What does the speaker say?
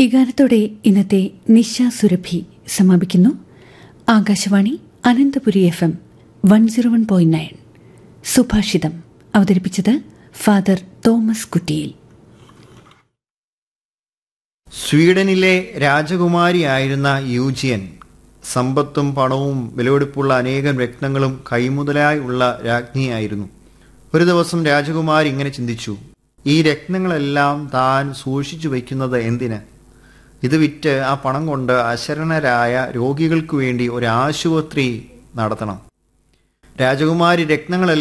ഈ ഗാനത്തോടെ ഇന്നത്തെ നിശ സുരഭി സമാപിക്കുന്നു Akashvani Ananthapuri F M one zero one point nine സുഭാഷിതം അവതരിപ്പിച്ചത് ഫാദർ തോമസ് കുറ്റിയിൽ സ്വീഡനിലെ രാജകുമാരിയായിരുന്ന യൂജിയൻ സമ്പത്തും പണവും വിലപിടിപ്പുള്ള അനേകം രത്നങ്ങളും കൈമുതലായി ഉള്ള രാജ്ഞിയായിരുന്നു ഒരു ദിവസം രാജകുമാരി ഇങ്ങനെ ചിന്തിച്ചു ഈ രത്നങ്ങളെല്ലാം താൻ സൂക്ഷിച്ചു വയ്ക്കുന്നത് എന്തിന് ഇത് വിറ്റ് ആ പണം കൊണ്ട് അശരണരായ രോഗികൾക്ക് വേണ്ടി ഒരു ആശുപത്രി നടത്തണം രാജകുമാരി രത്നങ്ങളെല്ലാം